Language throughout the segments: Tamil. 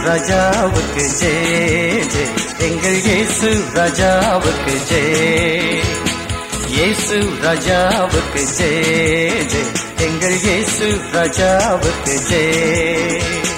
ராஜாவுக்கு ஜெய ஜெய எங்கள் இயேசு ராஜாவுக்கு ஜெய இயேசு ராஜாவுக்கு ஜெய ஜெய எங்கள் இயேசு ராஜாவுக்கு ஜெய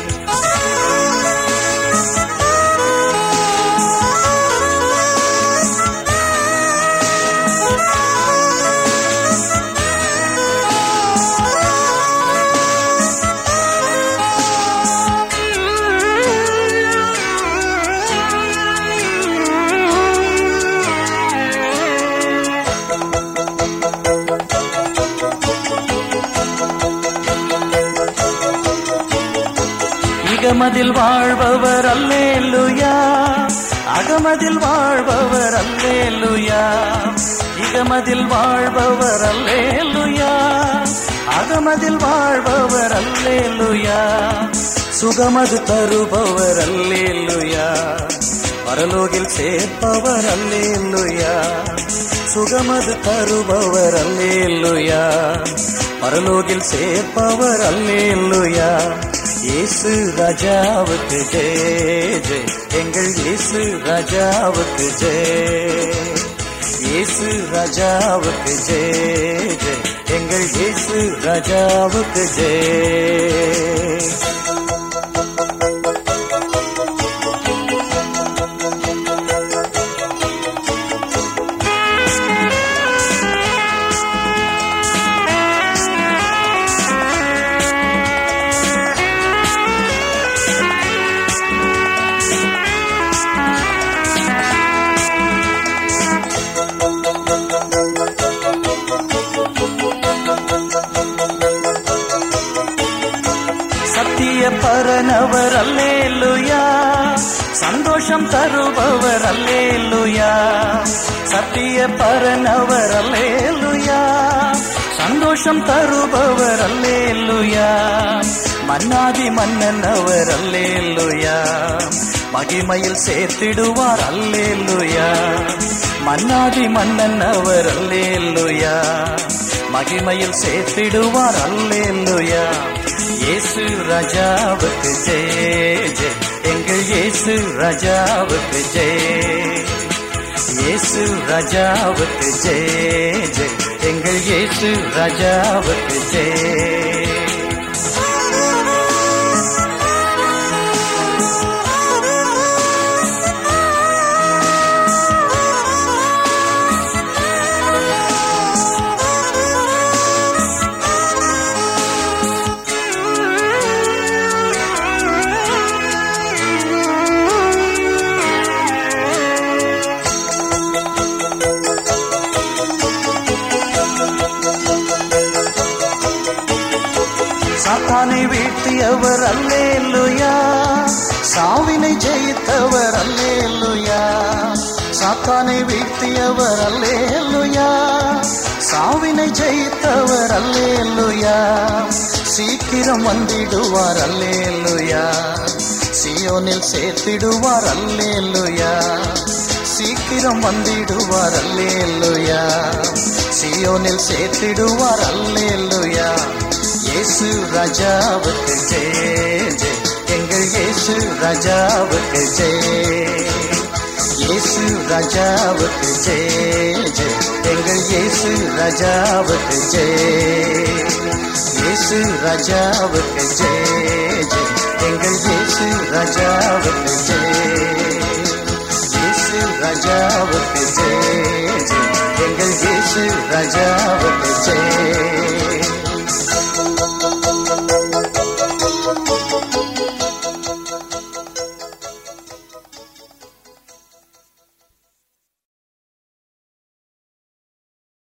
இகமதில் வாழ்பவர் அல்லேலுயா அகமதில் வாழ்பவர் அல்லேலுயா இகமதில் வாழ்பவர் அல்லேலுயா அகமதில் வாழ்பவர் அல்லேலுயா சுகமது தருபவர் அல்லேலுயா பரலோகில் சேர்ப்பவர் அல்லேலுயா சுகமது தருபவர் அல்லேலுயா பரலோகில் சேர்ப்பவர் அல்லேலுயா இயேசு ராஜாவுக்கு ஜெய ஜெய எங்கள் இயேசு ராஜாவுக்கு ஜெய இயேசு ராஜாவுக்கு ஜெய ஜெய எங்கள் இயேசு ராஜாவுக்கு ஜெய சத்திய பரனவர் அல்லேலுயா சந்தோஷம் தருபவர் அல்லேலுயா சத்திய பரனவர் அல்லேலுயா சந்தோஷம் தருபவர் அல்லேலுயா மன்னாதி மன்னன் அவர் அல்லேலுயா மகிமையில் சேர்த்திடுவார் அல்லேலுயா மன்னாதி மன்னன் அவர் அல்லேலுயா மகிமையில் சேர்த்திடுவார் அல்லேலுயா இயேசு ராஜாவுக்கு ஜெய ஜெய எங்கள் இயேசு ராஜாவுக்கு ஜெய இயேசு ராஜாவுக்கு ஜெய ஜெய எங்கள் இயேசு ராஜாவுக்கு ஜெய சாத்தானை வீழ்த்தியவர் அல்லேலுயா சாவினை ஜெயித்தவர் அல்லேலுயா சாத்தானை வீழ்த்தியவர் அல்லேலுயா சாவினை ஜெயித்தவர் அல்லேலுயா சீக்கிரம் வந்திடுவார் அல்லேலுயா சியோனில் சேர்த்திடுவார் அல்லேலுயா சீக்கிரம் வந்திடுவார் அல்லேலுயா சியோனில் சேர்த்திடுவார் அல்லேலுயா இயேசு ராஜாவுக்கு ஜெய ஜெய எங்கள் இயேசு ராஜாவுக்கு ஜெய இயேசு ராஜாவுக்கு ஜெய ஜெய எங்கள் இயேசு ராஜாவுக்கு ஜெய இயேசு ராஜாவுக்கு ஜெய ஜெய எங்கள் இயேசு ராஜாவுக்கு ஜெய இயேசு ராஜாவுக்கு ஜெய ஜெய எங்கள் இயேசு ராஜாவுக்கு ஜெய